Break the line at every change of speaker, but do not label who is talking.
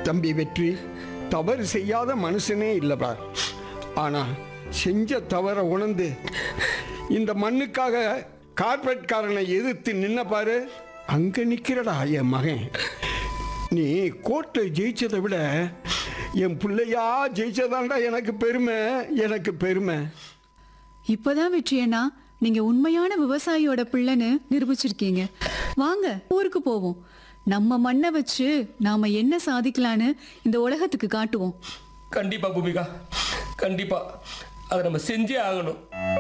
தம்பி வெற்றி தவறு செய்யாத மனுஷனே இல்லைப்பா ஆனா செஞ்ச தவறை உணர்ந்து இந்த மண்ணுக்காக கார்பரேட்காரனை எதிர்த்து நின்ன பாரு அங்க நிக்கிறடா என் மகன் நீ கோர்ட்டில் ஜெயிச்சதை விட என் பிள்ளையா ஜெயிச்சதாண்டா எனக்கு பெருமை எனக்கு பெருமை
இப்பதான் வெற்றியண்ணா நீங்க உண்மையான விவசாயியோட பிள்ளைன்னு நிரூபிச்சிருக்கீங்க வாங்க ஊருக்கு போவோம் நம்ம மண்ணை வச்சு நாம என்ன சாதிக்கலான்னு இந்த உலகத்துக்கு காட்டுவோம்
கண்டிப்பா பூமிகா கண்டிப்பா அதை நம்ம செஞ்சே ஆகணும்